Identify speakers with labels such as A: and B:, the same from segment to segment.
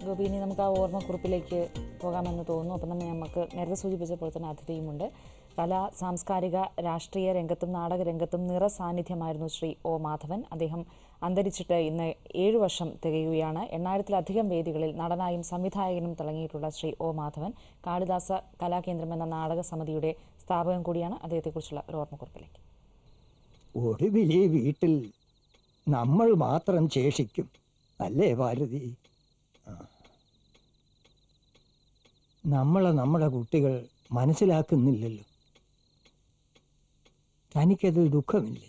A: ഗോപി ഇനി നമുക്ക് ആ ഓർമ്മക്കുറിപ്പിലേക്ക് പോകാമെന്ന് തോന്നുന്നു അപ്പം തന്നെ നമുക്ക് നേരത്തെ സൂചിപ്പിച്ച പോലെ തന്നെ അതിഥിയുമുണ്ട് കലാ സാംസ്കാരിക രാഷ്ട്രീയ രംഗത്തും നാടക രംഗത്തും നിറ സാന്നിധ്യമായിരുന്നു ശ്രീ ഒ മാധവൻ അദ്ദേഹം അന്തരിച്ചിട്ട് ഇന്ന് ഏഴു വർഷം തികയുകയാണ് എണ്ണായിരത്തിലധികം വേദികളിൽ നടനായും സംവിധായകനും തിളങ്ങിയിട്ടുള്ള ശ്രീ ഒ മാധവൻ കാളിദാസ കലാകേന്ദ്രം എന്ന നാടക സമിതിയുടെ സ്ഥാപകൻ കൂടിയാണ് അദ്ദേഹത്തെക്കുറിച്ചുള്ള ഒരു ഓർമ്മക്കുറിപ്പിലേക്ക്
B: ഒടുവിൽ ഈ വീട്ടിൽ നമ്മൾ മാത്രം ശേഷിക്കും അല്ലേ ഭാരതി ആ. നമ്മളെ നമ്മുടെ കുട്ടികൾ മനസ്സിലാക്കുന്നില്ലല്ലോ തനിക്കതിൽ ദുഃഖമില്ലേ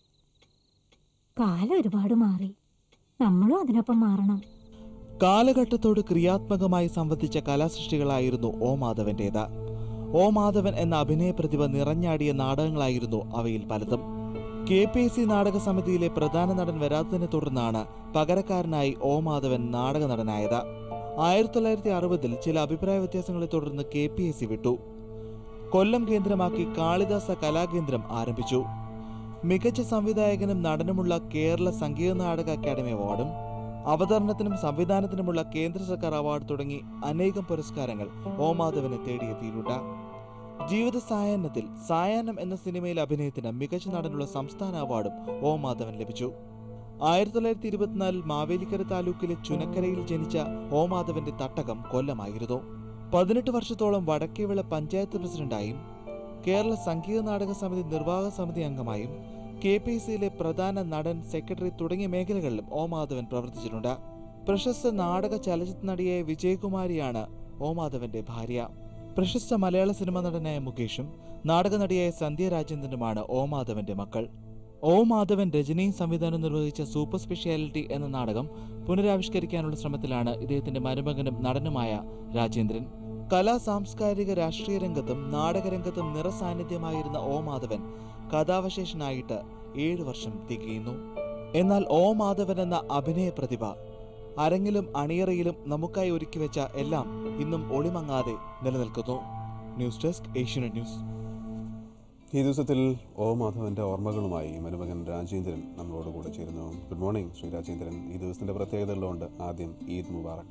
C: കാലം ഒരുപാട് മാറി നമ്മളും അതിനൊപ്പം മാറണം
D: കാലഘട്ടത്തോട് ക്രിയാത്മകമായി സംവദിച്ച കലാസൃഷ്ടികളായിരുന്നു ഓ മാധവന്റേത് ഓ മാധവൻ എന്ന അഭിനയ പ്രതിഭ നിറഞ്ഞാടിയ നാടകങ്ങളായിരുന്നു അവയിൽ പലതും കെ പി എസ് സി നാടക സമിതിയിലെ പ്രധാന നടൻ വരാത്തതിനെ തുടർന്നാണ് പകരക്കാരനായി ഓ മാധവൻ നാടക നടനായത് ആയിരത്തി തൊള്ളായിരത്തി അറുപതിൽ ചില അഭിപ്രായ വ്യത്യാസങ്ങളെ തുടർന്ന് കെ പി എസ് സി വിട്ടു കൊല്ലം കേന്ദ്രമാക്കി കാളിദാസ കലാകേന്ദ്രം ആരംഭിച്ചു മികച്ച സംവിധായകനും നടനുമുള്ള കേരള സംഗീത നാടക അക്കാദമി അവാർഡും അവതരണത്തിനും സംവിധാനത്തിനുമുള്ള കേന്ദ്ര സർക്കാർ അവാർഡ് തുടങ്ങി അനേകം പുരസ്കാരങ്ങൾ ഓ മാധവനെ തേടിയെത്തിയിട്ടുണ്ട് ജീവിത സായാഹ്നത്തിൽ സായാഹ്നം എന്ന സിനിമയിൽ അഭിനയത്തിന് മികച്ച നടനുള്ള സംസ്ഥാന അവാർഡും ഓ മാധവൻ ലഭിച്ചു ആയിരത്തി തൊള്ളായിരത്തി ഇരുപത്തിനാലിൽ മാവേലിക്കര താലൂക്കിലെ ചുനക്കരയിൽ ജനിച്ച ഓ മാധവന്റെ തട്ടകം കൊല്ലമായിരുന്നു പതിനെട്ട് വർഷത്തോളം വടക്കേവിള പഞ്ചായത്ത് പ്രസിഡന്റായും കേരള സംഗീത നാടക സമിതി നിർവാഹക സമിതി അംഗമായും കെ പി സിയിലെ പ്രധാന നടൻ സെക്രട്ടറി തുടങ്ങിയ മേഖലകളിലും ഓ മാധവൻ പ്രവർത്തിച്ചിട്ടുണ്ട് പ്രശസ്ത നാടക ചലച്ചിത്ര നടിയായ വിജയകുമാരിയാണ് ഓ മാധവന്റെ ഭാര്യ പ്രശസ്ത മലയാള സിനിമാ നടനായ മുകേഷും നാടക നടിയായ സന്ധ്യ രാജേന്ദ്രനുമാണ് ഓ മാധവന്റെ മക്കൾ ഓ മാധവൻ രചനയും സംവിധാനവും നിർവഹിച്ച സൂപ്പർ സ്പെഷ്യാലിറ്റി എന്ന നാടകം പുനരാവിഷ്കരിക്കാനുള്ള ശ്രമത്തിലാണ് ഇദ്ദേഹത്തിന്റെ മരുമകനും നടനുമായ രാജേന്ദ്രൻ കലാ സാംസ്കാരിക രാഷ്ട്രീയ രംഗത്തും നാടകരംഗത്തും നിറസാന്നിധ്യമായിരുന്ന ഓ മാധവൻ കഥാവശേഷനായിട്ട് ഏഴു വർഷം തികയുന്നു എന്നാൽ ഓ മാധവൻ എന്ന അഭിനയ പ്രതിഭ അരങ്ങിലും അണിയറയിലും നമുക്കായി ഒരുക്കിവെച്ച എല്ലാം ഇന്നും ഒളിമങ്ങാതെ നിലനിൽക്കുന്നു ന്യൂസ് ഡെസ്ക് ഏഷ്യനെറ്റ് ന്യൂസ്
E: ഈ ദിവസത്തിൽ ഓ മാധവന്റെ ഓർമ്മകളുമായി മരുമകൻ രാജേന്ദ്രൻ നമ്മളോട് കൂടെ ചേരുന്നു ഗുഡ് മോർണിംഗ് ശ്രീ രാജേന്ദ്രൻ ഈ ദിവസത്തിന്റെ പ്രത്യേകതകളുണ്ട് ആദ്യം ഈദ് മുബാറക്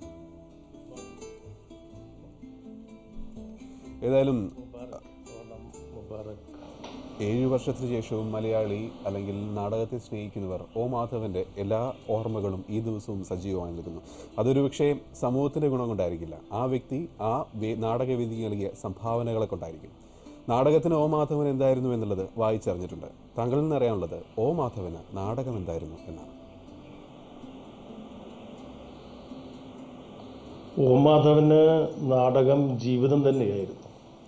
E: ഏതായാലും ഏഴു വർഷത്തിന് ശേഷവും മലയാളി അല്ലെങ്കിൽ നാടകത്തെ സ്നേഹിക്കുന്നവർ ഓ മാധവന്റെ എല്ലാ ഓർമ്മകളും ഈ ദിവസവും സജീവമായി നിൽക്കുന്നു അതൊരു പക്ഷേ സമൂഹത്തിന്റെ ഗുണം കൊണ്ടായിരിക്കില്ല ആ വ്യക്തി ആ വേ- നാടകവേദി നൽകിയ സംഭാവനകളെ കൊണ്ടായിരിക്കും നാടകത്തിന് ഓ മാധവൻ എന്തായിരുന്നു എന്നുള്ളത് വായിച്ചറിഞ്ഞിട്ടുണ്ട് താങ്കളിൽ നിന്ന് അറിയാനുള്ളത് ഓ മാധവന് നാടകം എന്തായിരുന്നു എന്നാണ്
F: ഓമാധവന് നാടകം ജീവിതം തന്നെയായിരുന്നു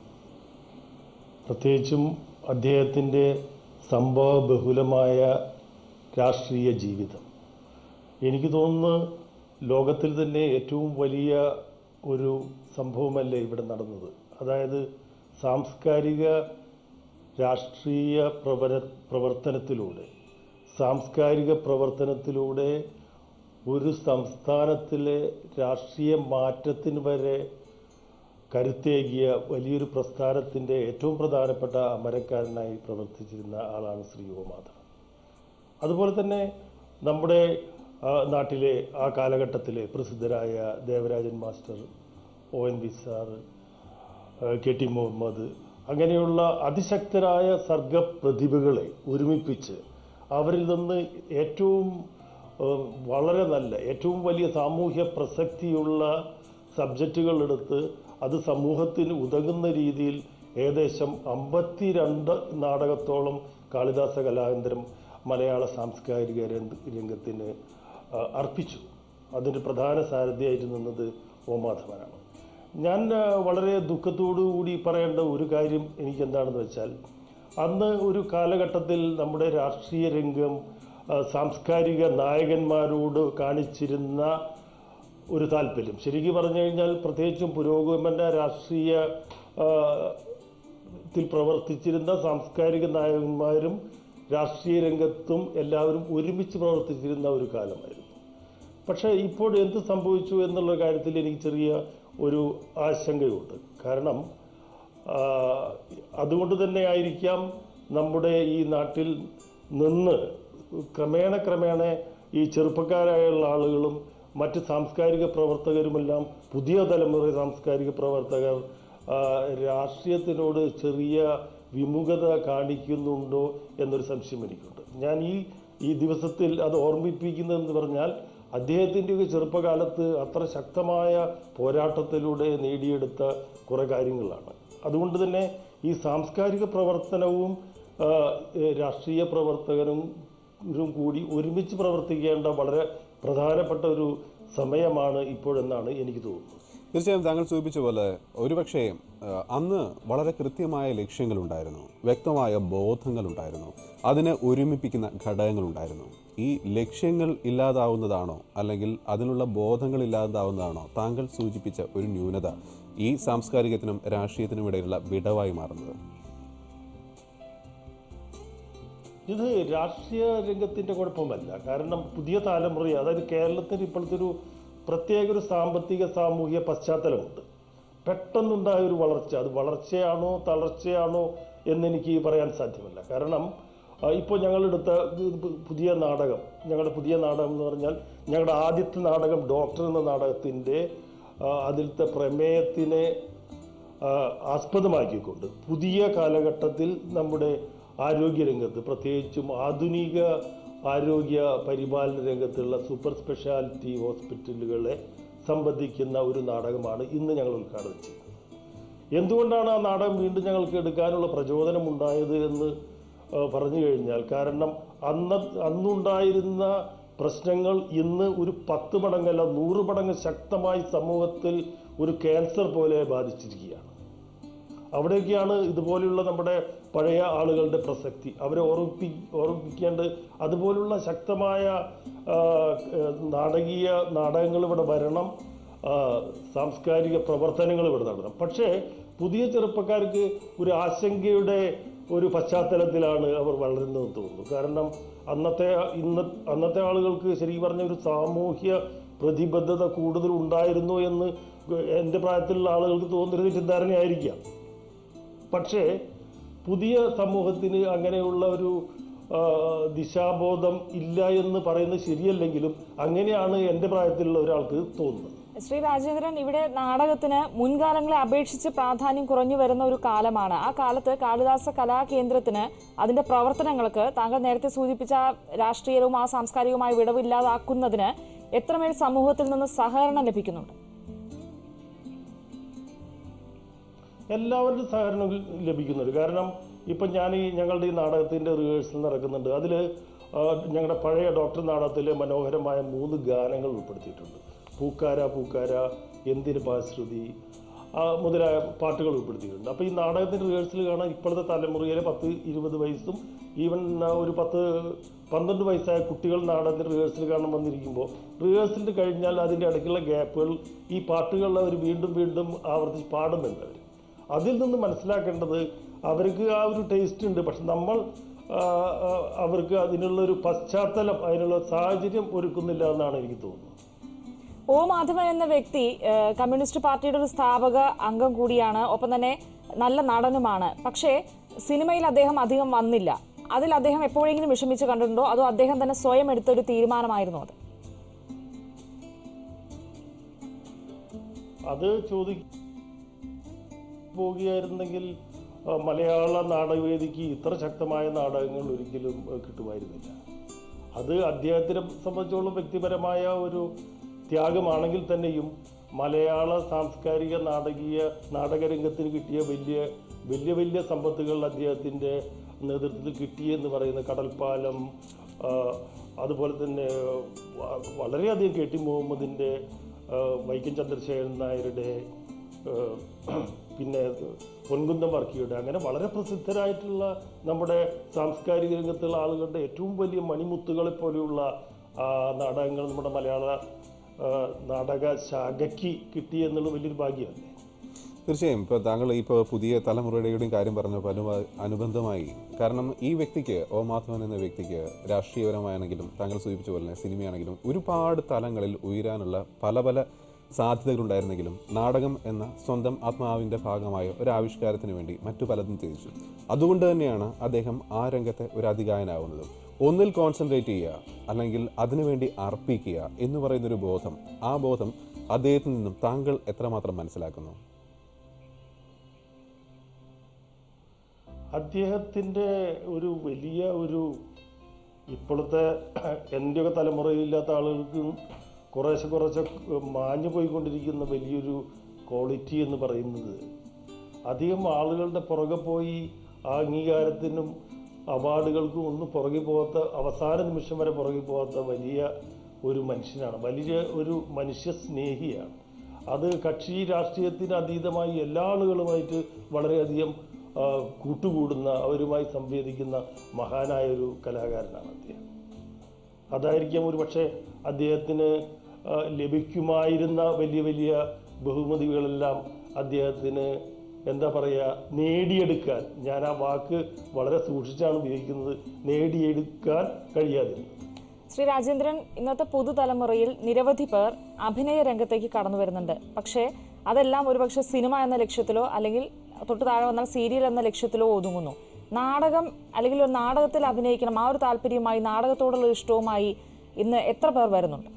F: പ്രത്യേകിച്ചും അദ്ദേഹത്തിൻ്റെ സംഭവ ബഹുലമായ രാഷ്ട്രീയ ജീവിതം എനിക്ക് തോന്നുന്നു ലോകത്തിൽ തന്നെ ഏറ്റവും വലിയ ഒരു സംഭവമല്ലേ ഇവിടെ നടന്നത് അതായത് സാംസ്കാരിക രാഷ്ട്രീയ പ്രവര പ്രവർത്തനത്തിലൂടെ സാംസ്കാരിക പ്രവർത്തനത്തിലൂടെ ഒരു സംസ്ഥാനത്തിലെ രാഷ്ട്രീയ മാറ്റത്തിന് വരെ കരുത്തേകിയ വലിയൊരു പ്രസ്ഥാനത്തിൻ്റെ ഏറ്റവും പ്രധാനപ്പെട്ട അമരക്കാരനായി പ്രവർത്തിച്ചിരുന്ന ആളാണ് ശ്രീ ഒ മാധവൻ അതുപോലെ തന്നെ നമ്മുടെ ആ, നാട്ടിലെ ആ കാലഘട്ടത്തിലെ പ്രസിദ്ധരായ Devarajan master O N V sir K T Muhammad അങ്ങനെയുള്ള അതിശക്തരായ സർഗപ്രതിഭകളെ ഒരുമിപ്പിച്ച് അവരിൽ നിന്ന് ഏറ്റവും ഏഹ്, വളരെ നല്ല ഏറ്റവും വലിയ സാമൂഹ്യ പ്രസക്തിയുള്ള സബ്ജക്റ്റുകൾ എടുത്ത് അത് സമൂഹത്തിന് ഉതകുന്ന രീതിയിൽ ഏകദേശം അമ്പത്തിരണ്ട് നാടകത്തോളം കാളിദാസ കലാകേന്ദ്രം മലയാള സാംസ്കാരിക രംഗ- രംഗത്തിന് ആ, അർപ്പിച്ചു അതിൻ്റെ പ്രധാന സാരഥിയായിട്ട് നിന്നത് ഓ മാധവനാണ് ഞാൻ ആ, വളരെ ദുഃഖത്തോടു കൂടി പറയേണ്ട ഒരു കാര്യം എനിക്ക് എന്താണെന്ന് വെച്ചാൽ അന്ന് ഒരു കാലഘട്ടത്തിൽ നമ്മുടെ രാഷ്ട്രീയ രംഗം ആ, സാംസ്കാരിക നായകന്മാരോട് കാണിച്ചിരുന്ന ഒരു താല്പര്യം ശരിക്കും പറഞ്ഞു കഴിഞ്ഞാൽ പ്രത്യേകിച്ചും പുരോഗമന രാഷ്ട്രീയ ആ, ത്തിൽ പ്രവർത്തിച്ചിരുന്ന സാംസ്കാരിക നായകന്മാരും രാഷ്ട്രീയ രംഗത്തും എല്ലാവരും ഒരുമിച്ച് പ്രവർത്തിച്ചിരുന്ന ഒരു കാലമായിരുന്നു പക്ഷേ ഇപ്പോൾ എന്ത് സംഭവിച്ചു എന്നുള്ള കാര്യത്തിൽ എനിക്ക് ചെറിയ ഒരു ആശങ്കയുണ്ട് കാരണം ആ, അതുകൊണ്ട് തന്നെ ആയിരിക്കാം നമ്മുടെ ഈ നാട്ടിൽ നിന്ന് ക്രമേണ ക്രമേണ ഈ ചെറുപ്പക്കാരായുള്ള ആളുകളും മറ്റ് സാംസ്കാരിക പ്രവർത്തകരുമെല്ലാം പുതിയ തലമുറ സാംസ്കാരിക പ്രവർത്തകർ ആ, രാഷ്ട്രീയത്തിനോട് ചെറിയ വിമുഖത കാണിക്കുന്നുണ്ടോ എന്നൊരു സംശയം എനിക്കുണ്ട് ഞാൻ ഈ ഈ ദിവസത്തിൽ അത് ഓർമ്മിപ്പിക്കുന്നതെന്ന് പറഞ്ഞാൽ അദ്ദേഹത്തിൻ്റെയൊക്കെ ചെറുപ്പകാലത്ത് അത്ര ശക്തമായ പോരാട്ടത്തിലൂടെ നേടിയെടുത്ത കുറേ കാര്യങ്ങളാണ് അതുകൊണ്ട് തന്നെ ഈ സാംസ്കാരിക പ്രവർത്തനവും ആ, ഏ, രാഷ്ട്രീയ പ്രവർത്തകരും ഇവരും കൂടി ഒരുമിച്ച് പ്രവർത്തിക്കേണ്ട വളരെ പ്രധാനപ്പെട്ട ഒരു സമയമാണ് ഇപ്പോഴെന്നാണ് എനിക്ക് തോന്നുന്നത്
E: തീർച്ചയായും താങ്കൾ സൂചിപ്പിച്ച പോലെ ഒരുപക്ഷേ ആ, അന്ന് വളരെ കൃത്യമായ ലക്ഷ്യങ്ങളുണ്ടായിരുന്നു വ്യക്തമായ ബോധങ്ങളുണ്ടായിരുന്നു അതിനെ ഒരുമിപ്പിക്കുന്ന ഘടകങ്ങളുണ്ടായിരുന്നു ഈ ലക്ഷ്യങ്ങൾ ഇല്ലാതാവുന്നതാണോ അല്ലെങ്കിൽ അതിനുള്ള ബോധങ്ങൾ ഇല്ലാതാവുന്നതാണോ താങ്കൾ സൂചിപ്പിച്ച ഒരു ന്യൂനത ഈ സാംസ്കാരികത്തിനും രാഷ്ട്രീയത്തിനും ഇടയിലുള്ള വിടവായി മാറുന്നത്
F: ഇത് രാഷ്ട്രീയ രംഗത്തിൻ്റെ കുഴപ്പമല്ല കാരണം പുതിയ തലമുറ അതായത് കേരളത്തിന് ഇപ്പോഴത്തെ ഒരു പ്രത്യേക ഒരു സാമ്പത്തിക സാമൂഹിക പശ്ചാത്തലമുണ്ട് പെട്ടെന്നുണ്ടായ ഒരു വളർച്ച അത് വളർച്ചയാണോ തളർച്ചയാണോ എന്നെനിക്ക് പറയാൻ സാധ്യമല്ല കാരണം ഇപ്പോൾ ഞങ്ങളെടുത്ത ഇത് പുതിയ നാടകം ഞങ്ങളുടെ പുതിയ നാടകം എന്ന് പറഞ്ഞാൽ ഞങ്ങളുടെ ആദ്യത്തെ നാടകം ഡോക്ടർ എന്ന നാടകത്തിൻ്റെ അതിലത്തെ പ്രമേയത്തിനെ ആ, ആസ്പദമാക്കിക്കൊണ്ട് പുതിയ കാലഘട്ടത്തിൽ നമ്മുടെ ആരോഗ്യരംഗത്ത് പ്രത്യേകിച്ചും ആധുനിക ആരോഗ്യ പരിപാലന രംഗത്തുള്ള സൂപ്പർ സ്പെഷ്യാലിറ്റി ഹോസ്പിറ്റലുകളെ സംബന്ധിക്കുന്ന ഒരു നാടകമാണ് ഇന്ന് ഞങ്ങൾ ഉദ്ഘാടനം ചെയ്തത് എന്തുകൊണ്ടാണ് ആ നാടകം വീണ്ടും ഞങ്ങൾക്ക് എടുക്കാനുള്ള പ്രചോദനം ഉണ്ടായത് എന്ന് ആ, പറഞ്ഞു കഴിഞ്ഞാൽ കാരണം അന്ന് അന്നുണ്ടായിരുന്ന പ്രശ്നങ്ങൾ ഇന്ന് ഒരു പത്ത് മടങ്ങല്ല നൂറ് മടങ്ങ് ശക്തമായി സമൂഹത്തിൽ ഒരു ക്യാൻസർ പോലെ ബാധിച്ചിരിക്കുകയാണ് അവിടെയൊക്കെയാണ് ഇതുപോലെയുള്ള നമ്മുടെ പഴയ ആളുകളുടെ പ്രസക്തി അവരെ ഓർമ്മിപ്പി ഓർമ്മിപ്പിക്കേണ്ട അതുപോലുള്ള ശക്തമായ ആ, ഏഹ്, നാടകീയ നാടകങ്ങൾ ഇവിടെ വരണം ആ, സാംസ്കാരിക പ്രവർത്തനങ്ങൾ ഇവിടെ നടത്തണം പക്ഷേ പുതിയ ചെറുപ്പക്കാർക്ക് ഒരു ആശങ്കയുടെ ഒരു പശ്ചാത്തലത്തിലാണ് അവർ വളരുന്നതെന്ന് തോന്നുന്നു കാരണം അന്നത്തെ ഇന്ന അന്നത്തെ ആളുകൾക്ക് ശരിക്കും പറഞ്ഞ ഒരു സാമൂഹ്യ പ്രതിബദ്ധത കൂടുതൽ ഉണ്ടായിരുന്നു എന്ന് എൻ്റെ പ്രായത്തിലുള്ള ആളുകൾക്ക് തോന്നുന്നൊരു തെറ്റിദ്ധാരണയായിരിക്കാം പക്ഷേ പുതിയ സമൂഹത്തിന് അങ്ങനെയുള്ള ഒരു ആ, ദിശാബോധം ഇല്ല എന്ന് പറയുന്നത് ശരിയല്ലെങ്കിലും അങ്ങനെയാണ് എൻ്റെ പ്രായത്തിലുള്ള ഒരാൾക്ക് തോന്നുന്നത്
A: ശ്രീ രാജേന്ദ്രൻ ഇവിടെ നാടകത്തിന് മുൻകാലങ്ങളെ അപേക്ഷിച്ച് പ്രാധാന്യം കുറഞ്ഞു വരുന്ന ഒരു കാലമാണ് ആ കാലത്ത് കാളിദാസ കലാകേന്ദ്രത്തിന് അതിന്റെ പ്രവർത്തനങ്ങൾക്ക് താങ്കൾ നേരത്തെ സൂചിപ്പിച്ച ആ രാഷ്ട്രീയവും ആ സാംസ്കാരികവുമായ വിടവില്ലാതാക്കുന്നതിന് എത്രമേൽ സമൂഹത്തിൽ നിന്ന് സഹകരണം ലഭിക്കുന്നുണ്ട്
F: എല്ലാവരുടെ സഹകരണം ലഭിക്കുന്നുണ്ട് കാരണം ഇപ്പം ഞാൻ ഈ ഞങ്ങളുടെ ഈ നാടകത്തിൻ്റെ റിഹേഴ്സൽ നടക്കുന്നുണ്ട് അതിൽ ഞങ്ങളുടെ പഴയ ഡോക്ടർ നാടകത്തിലെ മനോഹരമായ മൂന്ന് ഗാനങ്ങൾ ഉൾപ്പെടുത്തിയിട്ടുണ്ട് പൂക്കാര പൂക്കാര എന്തിന് പാശ്രുതി ആ, മുതലായ പാട്ടുകൾ ഉൾപ്പെടുത്തിയിട്ടുണ്ട് അപ്പോൾ ഈ നാടകത്തിൻ്റെ റിഹേഴ്സൽ കാണാൻ ഇപ്പോഴത്തെ തലമുറയിലെ പത്ത് ഇരുപത് വയസ്സും ഈവൻ ആ, ഒരു പത്ത് പന്ത്രണ്ട് വയസ്സായ കുട്ടികൾ നാടകത്തിൻ്റെ റിഹേഴ്സൽ കാണാൻ വന്നിരിക്കുമ്പോൾ റിഹേഴ്സൽ കഴിഞ്ഞാൽ അതിൻ്റെ ഇടയ്ക്കുള്ള ഗ്യാപ്പുകൾ ഈ പാട്ടുകൾ അവർ വീണ്ടും വീണ്ടും ആവർത്തിച്ച് പാടുന്നുണ്ട് അവർ അതിൽ നിന്ന് മനസ്സിലാക്കേണ്ടത് അവർക്ക് ആ ഒരു ടേസ്റ്റ് ഉണ്ട് പക്ഷെ നമ്മൾ ആ, ആ, അവർക്ക് അതിനുള്ള ഒരു പശ്ചാത്തലം അതിനുള്ള സാഹചര്യം ഒരുക്കുന്നില്ല എന്നാണ് എനിക്ക് തോന്നുന്നത്
A: ഒ മാധവൻ എന്ന വ്യക്തി ഏഹ്, കമ്മ്യൂണിസ്റ്റ് പാർട്ടിയുടെ ഒരു സ്ഥാപക അംഗം കൂടിയാണ് ഒപ്പം തന്നെ നല്ല നടനുമാണ് പക്ഷേ സിനിമയിൽ അദ്ദേഹം അധികം വന്നില്ല അതിൽ അദ്ദേഹം എപ്പോഴെങ്കിലും വിഷമിച്ച് കണ്ടിട്ടുണ്ടോ അതോ അദ്ദേഹം തന്നെ സ്വയം എടുത്ത ഒരു തീരുമാനമായിരുന്നു അത്
F: അത് ചോദി പോവുകയായിരുന്നെങ്കിൽ ആ, മലയാള നാടകവേദിക്ക് ഇത്ര ശക്തമായ നാടകങ്ങൾ ഒരിക്കലും ആ, കിട്ടുമായിരുന്നില്ല അത് അദ്ദേഹത്തിനെ സംബന്ധിച്ചോളം വ്യക്തിപരമായ ഒരു ത്യാഗമാണെങ്കിൽ തന്നെയും മലയാള സാംസ്കാരിക നാടകീയ നാടകരംഗത്തിന് കിട്ടിയ വലിയ വലിയ വലിയ സമ്പത്തുകൾ അദ്ദേഹത്തിൻ്റെ നേതൃത്വത്തിൽ കിട്ടിയെന്ന് പറയുന്ന കടൽപ്പാലം ആ, അതുപോലെ തന്നെ വ- വളരെയധികം കെ ടി മുഹമ്മദിൻ്റെ ആ, വൈക്കം ചന്ദ്രശേഖരൻ നായരുടെ ആ, പിന്നെ പൊൻകുന്നം വർക്കിയുടെ അങ്ങനെ വളരെ പ്രസിദ്ധരായിട്ടുള്ള നമ്മുടെ സാംസ്കാരിക രംഗത്തുള്ള ആളുകളുടെ ഏറ്റവും വലിയ മണിമുത്തുകളെ പോലെയുള്ള ആ, നാടകങ്ങൾ നമ്മുടെ മലയാള ആ, നാടക ശാഖയ്ക്ക് കിട്ടി എന്നുള്ള വലിയൊരു ഭാഗ്യമല്ലേ
E: തീർച്ചയായും ഇപ്പോൾ താങ്കൾ ഇപ്പോൾ പുതിയ തലമുറയുടെയും കാര്യം പറഞ്ഞപ്പോൾ അനുബ അനുബന്ധമായി കാരണം ഈ വ്യക്തിക്ക് ഓ മാധവൻ എന്ന വ്യക്തിക്ക് രാഷ്ട്രീയപരമായാണെങ്കിലും താങ്കൾ സൂചിപ്പിച്ച പോലെ തന്നെ സിനിമയാണെങ്കിലും ഒരുപാട് തലങ്ങളിൽ ഉയരാനുള്ള പല പല സാധ്യതകളുണ്ടായിരുന്നെങ്കിലും നാടകം എന്ന സ്വന്തം ആത്മാവിൻ്റെ ഭാഗമായ ഒരു ആവിഷ്കാരത്തിന് വേണ്ടി മറ്റു പലതും ത്യജിച്ചു അതുകൊണ്ട് തന്നെയാണ് അദ്ദേഹം ആ രംഗത്തെ ഒരു അതികായനാവുന്നതും ഒന്നിൽ കോൺസെൻട്രേറ്റ് ചെയ്യുക അല്ലെങ്കിൽ അതിനുവേണ്ടി അർപ്പിക്കുക എന്ന് പറയുന്നൊരു ബോധം ആ ബോധം അദ്ദേഹത്തിൽ നിന്നും താങ്കൾ എത്രമാത്രം മനസ്സിലാക്കുന്നു
F: അദ്ദേഹത്തിൻ്റെ ഒരു വലിയ ഒരു ഇപ്പോഴത്തെ എൻ്റെയൊക്കെ തലമുറയിലില്ലാത്ത ആളുകൾക്കും കുറേശ്ശെ കുറേശ്ശെ മാഞ്ഞു പോയിക്കൊണ്ടിരിക്കുന്ന വലിയൊരു ക്വാളിറ്റി എന്ന് പറയുന്നത് അധികം ആളുകളുടെ പുറകെ പോയി ആ അംഗീകാരത്തിനും അവാർഡുകൾക്കും ഒന്നും പുറകെ പോകാത്ത അവസാന നിമിഷം വരെ പുറകെ പോകാത്ത വലിയ ഒരു മനുഷ്യനാണ് വലിയ ഒരു മനുഷ്യ സ്നേഹിയാണ് അത് കക്ഷി രാഷ്ട്രീയത്തിന് അതീതമായി എല്ലാ ആളുകളുമായിട്ട് വളരെയധികം ആ, കൂട്ടുകൂടുന്ന അവരുമായി സംവേദിക്കുന്ന മഹാനായ ഒരു കലാകാരനാണ് അദ്ദേഹം അതായിരിക്കാം ഒരു പക്ഷേ അദ്ദേഹത്തിന് ആ, ലഭിക്കുമായിരുന്ന വലിയ വലിയ ബഹുമതികളെല്ലാം അദ്ദേഹത്തിന് എന്താ പറയുക നേടിയെടുക്കാൻ ഞാൻ ആ വാക്ക് വളരെ സൂക്ഷിച്ചാണ് ഉപയോഗിക്കുന്നത് നേടിയെടുക്കാൻ കഴിയാതിരുന്നത്
A: ശ്രീ രാജേന്ദ്രൻ ഇന്നത്തെ പുതുതലമുറയിൽ നിരവധി പേർ അഭിനയ രംഗത്തേക്ക് കടന്നു വരുന്നുണ്ട് പക്ഷേ അതെല്ലാം ഒരുപക്ഷെ സിനിമ എന്ന ലക്ഷ്യത്തിലോ അല്ലെങ്കിൽ തൊട്ട് താഴെ വന്നാൽ സീരിയൽ എന്ന ലക്ഷ്യത്തിലോ ഒതുങ്ങുന്നു നാടകം അല്ലെങ്കിൽ ഒരു നാടകത്തിൽ അഭിനയിക്കണം ആ ഒരു താല്പര്യവുമായി നാടകത്തോടുള്ള ഒരു ഇഷ്ടവുമായി ഇന്ന് എത്ര പേർ വരുന്നുണ്ട്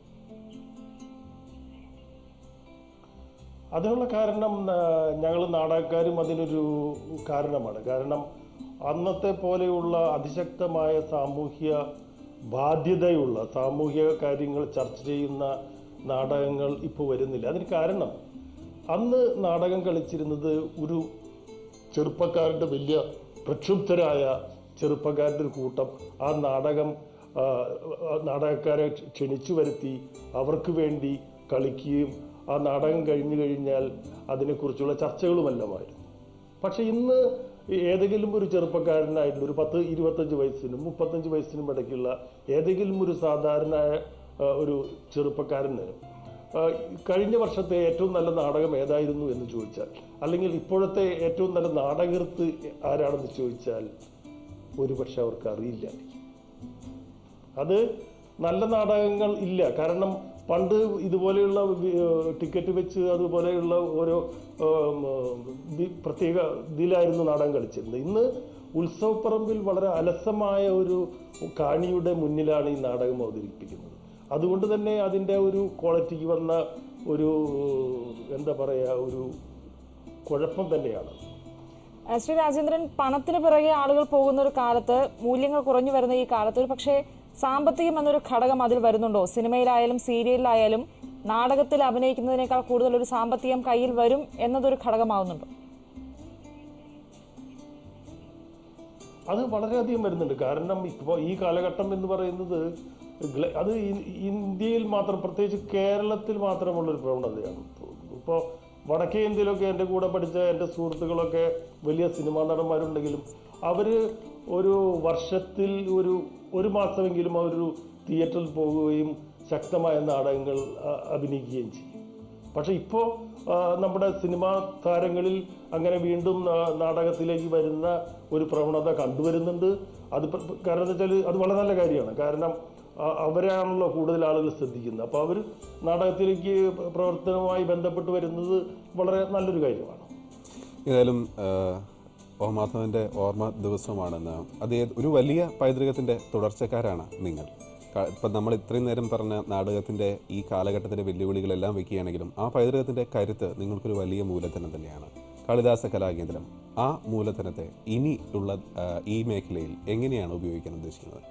F: അതിനുള്ള കാരണം ഞങ്ങൾ നാടകക്കാരും അതിനൊരു കാരണമാണ് കാരണം അന്നത്തെ പോലെയുള്ള അതിശക്തമായ സാമൂഹ്യ ബാധ്യതയുള്ള സാമൂഹ്യ കാര്യങ്ങൾ ചർച്ച ചെയ്യുന്ന നാടകങ്ങൾ ഇപ്പോൾ വരുന്നില്ല അതിന് കാരണം അന്ന് നാടകം കളിച്ചിരുന്നത് ഒരു ചെറുപ്പക്കാരുടെ വലിയ പ്രക്ഷുബ്ധരായ ചെറുപ്പക്കാരുടെ ഒരു കൂട്ടം ആ നാടകം ആ, ആ നാടകക്കാരെ ക്ഷണിച്ചു വരുത്തി അവർക്ക് വേണ്ടി കളിക്കുകയും ആ നാടകം കഴിഞ്ഞു കഴിഞ്ഞാൽ അതിനെക്കുറിച്ചുള്ള ചർച്ചകളുമെല്ലാമായിരുന്നു പക്ഷെ ഇന്ന് ഏതെങ്കിലും ഒരു ചെറുപ്പക്കാരനായിട്ടുള്ള ഒരു പത്ത് ഇരുപത്തഞ്ച് വയസ്സിനും മുപ്പത്തഞ്ച് വയസ്സിനും ഇടയ്ക്കുള്ള ഏതെങ്കിലും ഒരു സാധാരണ ആ, ഒരു ചെറുപ്പക്കാരന് ആ, കഴിഞ്ഞ വർഷത്തെ ഏറ്റവും നല്ല നാടകം ഏതായിരുന്നു എന്ന് ചോദിച്ചാൽ അല്ലെങ്കിൽ ഇപ്പോഴത്തെ ഏറ്റവും നല്ല നാടകൃത്ത് ആരാണെന്ന് ചോദിച്ചാൽ ഒരുപക്ഷെ അവർക്ക് അറിയില്ല അത് നല്ല നാടകങ്ങൾ ഇല്ല കാരണം പണ്ട് ഇതുപോലെയുള്ള വി- ഏഹ് ടിക്കറ്റ് വെച്ച് അതുപോലെയുള്ള ഓരോ ഏം, ദി- പ്രത്യേക ഇതിലായിരുന്നു നാടകം കളിച്ചിരുന്നത് ഇന്ന് ഉത്സവപ്പറമ്പിൽ വളരെ അലസമായ ഒരു കാണിയുടെ മുന്നിലാണ് ഈ നാടകം അവതരിപ്പിക്കുന്നത് അതുകൊണ്ട് തന്നെ അതിൻ്റെ ഒരു ക്വാളിറ്റിക്ക് വന്ന ഒരു എന്താ പറയുക ഒരു കുഴപ്പം തന്നെയാണ്
A: ഏഹ് ശ്രീ രാജേന്ദ്രൻ പണത്തിന് പിറകെ ആളുകൾ പോകുന്ന ഒരു കാലത്ത് മൂല്യങ്ങൾ കുറഞ്ഞു വരുന്ന ഈ കാലത്ത് ഒരു പക്ഷേ സാമ്പത്തികം എന്നൊരു ഘടകം അതിൽ വരുന്നുണ്ടോ സിനിമയിലായാലും സീരിയലിലായാലും നാടകത്തിൽ അഭിനയിക്കുന്നതിനേക്കാൾ കൂടുതൽ ഒരു സാമ്പത്തികം കയ്യിൽ വരും എന്നതൊരു ഘടകമാവുന്നുണ്ടോ
F: അത് വളരെയധികം വരുന്നുണ്ട് കാരണം ഇപ്പോൾ ഈ കാലഘട്ടം എന്ന് പറയുന്നത് ഗ്ല- അത് ഇ- ഇന്ത്യയിൽ മാത്രം പ്രത്യേകിച്ച് കേരളത്തിൽ മാത്രമുള്ളൊരു പ്രവണതയാണ് തോന്നുന്നു ഇപ്പോൾ വടക്കേ ഇന്ത്യയിലൊക്കെ എൻ്റെ കൂടെ പഠിച്ച എൻ്റെ സുഹൃത്തുക്കളൊക്കെ വലിയ സിനിമാ നടന്മാരുണ്ടെങ്കിലും അവർ ഒരു വർഷത്തിൽ ഒരു ഒരു മാസമെങ്കിലും അവരൊരു തിയേറ്ററിൽ പോകുകയും ശക്തമായ നാടകങ്ങൾ അ- അഭിനയിക്കുകയും ചെയ്യും പക്ഷെ ഇപ്പോൾ നമ്മുടെ സിനിമാ താരങ്ങളിൽ അങ്ങനെ വീണ്ടും ആ, നാടകത്തിലേക്ക് വരുന്ന ഒരു പ്രവണത കണ്ടുവരുന്നുണ്ട് അത് പ്ര- പ്ര- കാരണം എന്താ വെച്ചാൽ അത് വളരെ നല്ല കാര്യമാണ് കാരണം ആ, അവരാണല്ലോ കൂടുതൽ ആളുകൾ ശ്രദ്ധിക്കുന്നത് അപ്പോൾ അവർ നാടകത്തിലേക്ക് പ്ര- പ്രവർത്തനവുമായി ബന്ധപ്പെട്ട് വരുന്നത് വളരെ നല്ലൊരു കാര്യമാണ്
E: ഏതായാലും ആഹ്, ഓ മാധവൻ്റെ ഓർമ്മ ദിവസമാണെന്ന് അദ്ദേഹം ഒരു വലിയ പൈതൃകത്തിൻ്റെ തുടർച്ചക്കാരാണ് നിങ്ങൾ ക- ഇപ്പം നമ്മൾ ഇത്രയും നേരം പറഞ്ഞ നാടകത്തിൻ്റെ ഈ കാലഘട്ടത്തിൻ്റെ വെല്ലുവിളികളെല്ലാം വെക്കുകയാണെങ്കിലും ആ പൈതൃകത്തിൻ്റെ കരുത്ത് നിങ്ങൾക്കൊരു വലിയ മൂലധനം തന്നെയാണ് കാളിദാസ കലാകേന്ദ്രം ആ മൂലധനത്തെ ഇനി ഉള്ള ആഹ്, ഈ മേഖലയിൽ എങ്ങനെയാണ് ഉപയോഗിക്കാൻ ഉദ്ദേശിക്കുന്നത്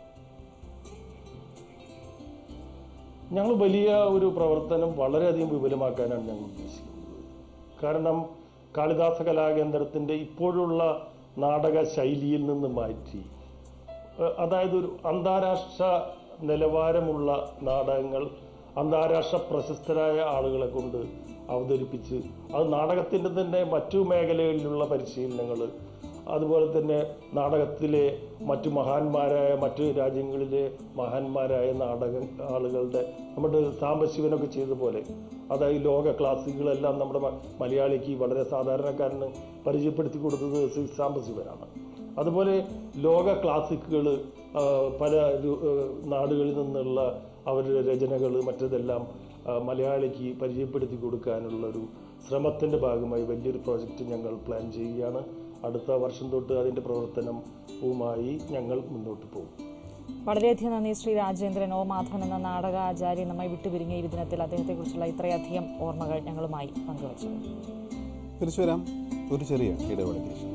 F: ഞങ്ങൾ വലിയ ഒരു പ്രവർത്തനം വളരെയധികം വിപുലമാക്കാനാണ് ഞങ്ങൾ ഉദ്ദേശിക്കുന്നത് കാരണം കാളിദാസ കലാകേന്ദ്രത്തിൻ്റെ ഇപ്പോഴുള്ള നാടക ശൈലിയിൽ നിന്ന് മാറ്റി ഏഹ് അതായത് ഒരു അന്താരാഷ്ട്ര നിലവാരമുള്ള നാടകങ്ങൾ അന്താരാഷ്ട്ര പ്രശസ്തരായ ആളുകളെ കൊണ്ട് അവതരിപ്പിച്ച് അത് നാടകത്തിൻ്റെ തന്നെ മറ്റു മേഖലകളിലുള്ള പരിശീലനങ്ങൾ അതുപോലെ തന്നെ നാടകത്തിലെ മറ്റു മഹാന്മാരായ മറ്റു രാജ്യങ്ങളിലെ മഹാന്മാരായ നാടക ആളുകളുടെ നമ്മുടെ സാംബശിവനൊക്കെ ചെയ്ത പോലെ അതായത് ലോക ക്ലാസിക്കുകളെല്ലാം നമ്മുടെ മ- മലയാളിക്ക് വളരെ സാധാരണക്കാരന് പരിചയപ്പെടുത്തി കൊടുത്തത് ശ്രീ സാംബശിവനാണ് അതുപോലെ ലോക ക്ലാസിക്കുകൾ പല രു- ആ, നാടുകളിൽ നിന്നുള്ള അവരുടെ രചനകൾ മറ്റതെല്ലാം ആ, മലയാളിക്ക് പരിചയപ്പെടുത്തി കൊടുക്കാനുള്ള ഒരു ശ്രമത്തിൻ്റെ ഭാഗമായി വലിയൊരു പ്രോജക്റ്റ് ഞങ്ങൾ പ്ലാൻ ചെയ്യുകയാണ് അടുത്ത വർഷം തൊട്ട് അതിൻ്റെ പ്രവർത്തനവുമായി ഞങ്ങൾ മുന്നോട്ട് പോകും
A: വളരെയധികം നന്ദി ശ്രീ രാജേന്ദ്രൻ ഓ മാധവൻ എന്ന നാടക ആചാര്യൻ നമ്മെ വിട്ടുപിരിഞ്ഞ ഈ ദിനത്തിൽ അദ്ദേഹത്തെക്കുറിച്ചുള്ള ഇത്രയധികം ഓർമ്മകൾ ഞങ്ങളുമായി പങ്കുവച്ചത്
E: തിരിച്ചു വരാം ഒരു ചെറിയ ഇടവേളയ്ക്ക് ശേഷം